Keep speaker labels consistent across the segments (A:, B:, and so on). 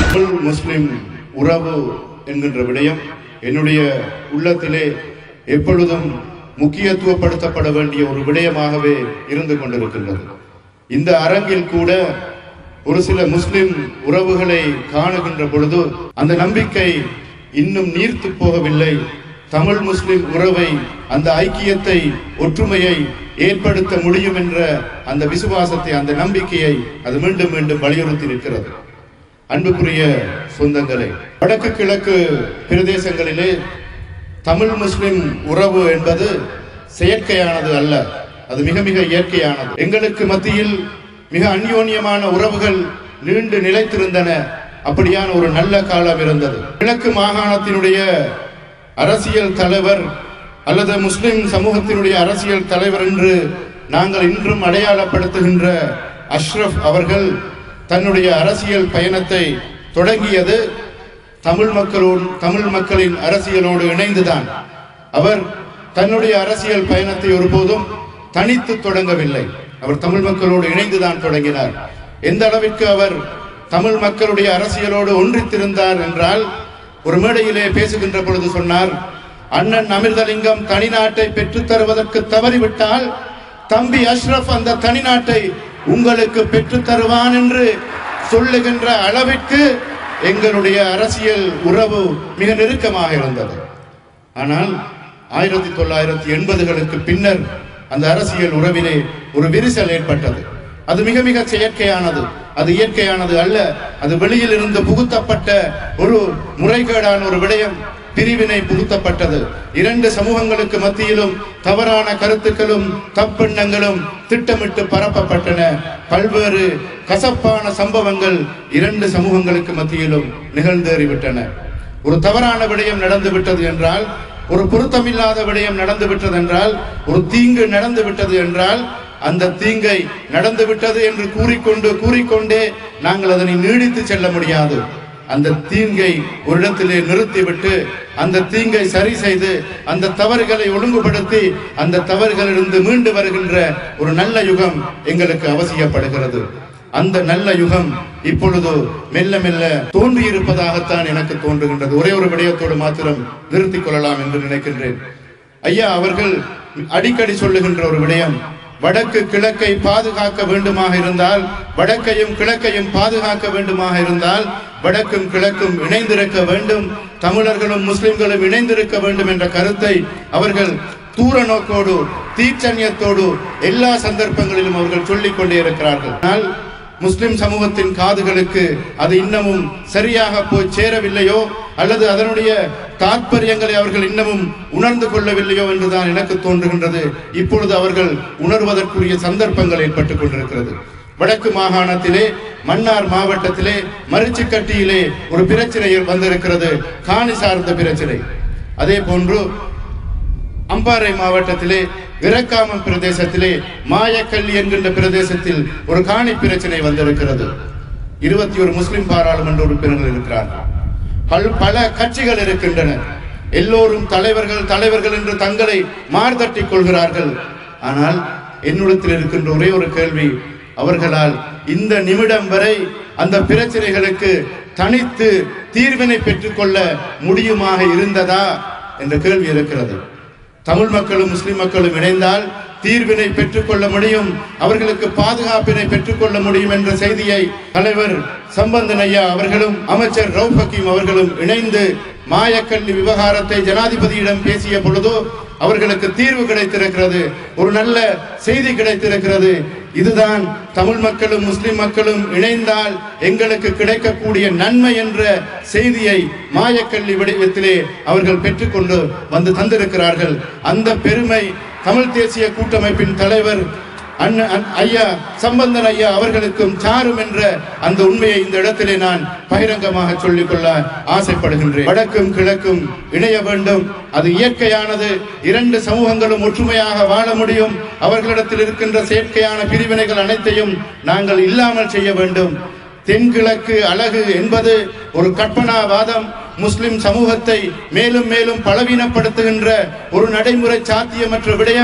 A: தமிழ் முஸ்லிம் உறவு என்கின்ற விடயம் என்னுடைய உள்ளத்திலே எப்பொழுதும் முக்கியத்துவப்படுத்தப்பட வேண்டிய ஒரு விடயமாகவே இருந்து கொண்டிருக்கின்றது இந்த அரங்கில் கூட ஒரு சில முஸ்லிம் உறவுகளை காணுகின்ற பொழுது அந்த நம்பிக்கை இன்னும் நீர்த்து போகவில்லை தமிழ் முஸ்லிம் உறவை அந்த ஐக்கியத்தை ஒற்றுமையை ஏற்படுத்த முடியும் என்ற அந்த விசுவாசத்தை அந்த நம்பிக்கையை அது மீண்டும் மீண்டும் வலியுறுத்தி இருக்கிறது அன்புக்குரிய சொந்தங்களே வடக்கு கிழக்கு பிரதேசங்களிலே தமிழ் முஸ்லிம் உறவு என்பது செயற்கையானது அல்ல அது மிக மிக இயற்கையானது எங்களுக்கு மத்தியில் மிக அந்யோன்யமான உறவுகள் நீண்டு நிலைத்திருந்தன அப்படியான ஒரு நல்ல காலம் இருந்தது கிழக்கு மாகாணத்தினுடைய அரசியல் தலைவர் அல்லது முஸ்லிம் சமூகத்தினுடைய அரசியல் தலைவர் என்று நாங்கள் இன்றும் அடையாளப்படுத்துகின்ற அஷ்ரப் அவர்கள் தன்னுடைய அரசியல் பயணத்தை தொடங்கியது தமிழ் மக்களோடு தமிழ் மக்களின் அரசியலோடு இணைந்துதான் அவர் தன்னுடைய அரசியல் பயணத்தை ஒருபோதும் தனித்து தொடங்கவில்லை அவர் தமிழ் மக்களோடு இணைந்துதான் தொடங்கினார் எந்த அளவிற்கு அவர் தமிழ் மக்களுடைய அரசியலோடு ஒன்றித்திருந்தார் என்றால் ஒரு மேடையிலே பேசுகின்ற பொழுது சொன்னார் அண்ணன் அமிர்தலிங்கம் தனிநாட்டை பெற்றுத் தருவதற்கு தவறிவிட்டால் தம்பி அஷ்ரப் அந்த தனிநாட்டை உங்களுக்கு பெற்றுத் தருவான் என்று சொல்லுகின்ற அளவிற்கு எங்களுடைய அரசியல் உறவு மிக நெருக்கமாக இருந்தது ஆனால் ஆயிரத்தி தொள்ளாயிரத்தி எண்பதுகளுக்கு பின்னர் அந்த அரசியல் உறவிலே ஒரு விரிசல் ஏற்பட்டது அது மிக மிக செயற்கையானது அது இயற்கையானது அல்ல அது வெளியில் இருந்து புகுத்தப்பட்ட ஒரு முறைகேடான ஒரு விடயம் பிரிவினை புகுத்தப்பட்டது இரண்டு சமூகங்களுக்கு மத்தியிலும் தவறான கருத்துக்களும் தப்பெண்ணங்களும் திட்டமிட்டு பரப்பப்பட்டன பல்வேறு கசப்பான சம்பவங்கள் இரண்டு சமூகங்களுக்கு மத்தியிலும் நிகழ்ந்தேறிவிட்டன ஒரு தவறான விடயம் நடந்து விட்டது என்றால் ஒரு பொருத்தமில்லாத விடயம் நடந்து விட்டது என்றால் ஒரு தீங்கு நடந்து விட்டது என்றால் அந்த தீங்கை நடந்து விட்டது என்று கூறிக்கொண்டு கூறிக்கொண்டே நாங்கள் அதனை நீடித்து செல்ல முடியாது அந்த தீங்கை ஒரு இடத்திலே நிறுத்திவிட்டு அந்த தீங்கை சரி செய்து அந்த தவறுகளை ஒழுங்குபடுத்தி அந்த தவறுகளிலிருந்து மீண்டு வருகின்ற ஒரு நல்ல யுகம் எங்களுக்கு அவசியப்படுகிறது அந்த நல்ல யுகம் இப்பொழுது மெல்ல மெல்ல தோன்றி இருப்பதாகத்தான் எனக்கு தோன்றுகின்றது ஒரே ஒரு விடயத்தோடு மாத்திரம் நிறுத்திக் கொள்ளலாம் என்று நினைக்கின்றேன் ஐயா அவர்கள் அடிக்கடி சொல்லுகின்ற ஒரு விடயம் வடக்கு கிழக்கை பாதுகாக்க வேண்டுமாக இருந்தால் வடக்கையும் கிழக்கையும் பாதுகாக்க வேண்டுமாக இருந்தால் வடக்கும் கிழக்கும் இணைந்திருக்க வேண்டும் தமிழர்களும் முஸ்லிம்களும் இணைந்திருக்க வேண்டும் என்ற கருத்தை அவர்கள் தூர நோக்கோடு தீச்சன்யத்தோடு எல்லா சந்தர்ப்பங்களிலும் அவர்கள் சொல்லிக் கொண்டே இருக்கிறார்கள் ஆனால் முஸ்லிம் சமூகத்தின் காதுகளுக்கு அது இன்னமும் சரியாக போய் சேரவில்லையோ அல்லது அதனுடைய தாற்பயங்களை அவர்கள் இன்னமும் உணர்ந்து கொள்ளவில்லையோ என்றுதான் எனக்கு தோன்றுகின்றது இப்பொழுது அவர்கள் உணர்வதற்குரிய சந்தர்ப்பங்கள் ஏற்பட்டுக் கொண்டிருக்கிறது வடக்கு மாகாணத்திலே மன்னார் மாவட்டத்திலே மரிச்சுக்கட்டியிலே ஒரு பிரச்சனை வந்திருக்கிறது காணி சார்ந்த பிரச்சனை அதே போன்று அம்பாறை மாவட்டத்திலே விரக்காமம் பிரதேசத்திலே மாயக்கல்லி என்கின்ற பிரதேசத்தில் ஒரு காணி பிரச்சனை வந்திருக்கிறது இருபத்தி ஒரு முஸ்லிம் பாராளுமன்ற உறுப்பினர்கள் இருக்கிறார்கள் பல் பல கட்சிகள் இருக்கின்றன எல்லோரும் தலைவர்கள் தலைவர்கள் என்று தங்களை மார்தட்டிக் கொள்கிறார்கள் ஆனால் என்னிடத்தில் இருக்கின்ற ஒரே ஒரு கேள்வி அவர்களால் இந்த நிமிடம் வரை அந்த பிரச்சனைகளுக்கு தனித்து தீர்வினை பெற்றுக்கொள்ள முடியுமாக இருந்ததா என்ற கேள்வி இருக்கிறது தமிழ் மக்களும் முஸ்லிம் மக்களும் இணைந்தால் தீர்வினை பெற்றுக்கொள்ள முடியும் அவர்களுக்கு பாதுகாப்பினை பெற்றுக்கொள்ள முடியும் என்ற செய்தியை தலைவர் சம்பந்தன் ஐயா அவர்களும் அமைச்சர் ரவுப் ஹக்கீம் அவர்களும் இணைந்து மாயக்கல்வி விவகாரத்தை ஜனாதிபதியிடம் பேசிய பொழுது அவர்களுக்கு தீர்வு கிடைத்திருக்கிறது ஒரு நல்ல செய்தி கிடைத்திருக்கிறது இதுதான் தமிழ் மக்களும் முஸ்லிம் மக்களும் இணைந்தால் எங்களுக்கு கிடைக்கக்கூடிய நன்மை என்ற செய்தியை மாயக்கல்வி வடிவத்திலே அவர்கள் பெற்றுக்கொண்டு வந்து தந்திருக்கிறார்கள் அந்த பெருமை தமிழ் தேசிய கூட்டமைப்பின் தலைவர் அண்ணன் ஐயா சம்பந்தன் ஐயா அவர்களுக்கும் சாரும் என்ற அந்த உண்மையை இந்த இடத்திலே நான் பகிரங்கமாக சொல்லிக்கொள்ள ஆசைப்படுகின்றேன் வடக்கும் கிழக்கும் இணைய வேண்டும் அது இயற்கையானது இரண்டு சமூகங்களும் ஒற்றுமையாக வாழ முடியும் அவர்களிடத்தில் இருக்கின்ற செயற்கையான பிரிவினைகள் அனைத்தையும் நாங்கள் இல்லாமல் செய்ய வேண்டும் தென்கிழக்கு அழகு என்பது ஒரு கற்பனாவாதம் முஸ்லிம் சமூகத்தை மேலும் மேலும் பலவீனப்படுத்துகின்ற ஒரு நடைமுறை சாத்தியமற்ற விடயம்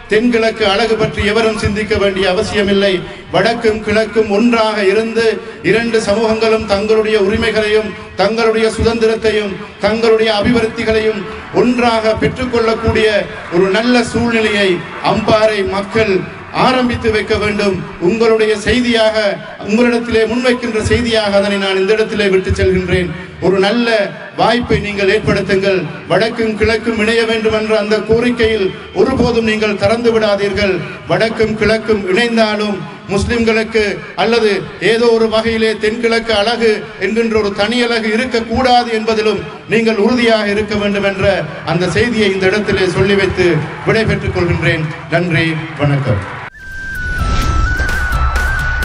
A: தென்கிழக்கு அழகு பற்றி எவரும் சிந்திக்க வேண்டிய அவசியமில்லை வடக்கும் கிழக்கும் ஒன்றாக இருந்து இரண்டு சமூகங்களும் தங்களுடைய உரிமைகளையும் தங்களுடைய சுதந்திரத்தையும் தங்களுடைய அபிவிருத்திகளையும் ஒன்றாக பெற்றுக்கொள்ளக்கூடிய ஒரு நல்ல சூழ்நிலையை அம்பாறை மக்கள் ஆரம்பித்து வைக்க வேண்டும் உங்களுடைய செய்தியாக உங்களிடத்திலே முன்வைக்கின்ற செய்தியாக அதனை நான் இந்த இடத்திலே விட்டு செல்கின்றேன் ஒரு நல்ல வாய்ப்பை நீங்கள் ஏற்படுத்துங்கள் வடக்கும் கிழக்கும் இணைய வேண்டும் என்ற அந்த கோரிக்கையில் ஒருபோதும் நீங்கள் திறந்து விடாதீர்கள் வடக்கும் கிழக்கும் இணைந்தாலும் முஸ்லிம்களுக்கு அல்லது ஏதோ ஒரு வகையிலே தென்கிழக்கு அழகு என்கின்ற ஒரு தனி அழகு இருக்கக்கூடாது என்பதிலும் நீங்கள் உறுதியாக இருக்க வேண்டும் என்ற அந்த செய்தியை இந்த இடத்திலே சொல்லி வைத்து விடைபெற்றுக் கொள்கின்றேன் நன்றி வணக்கம்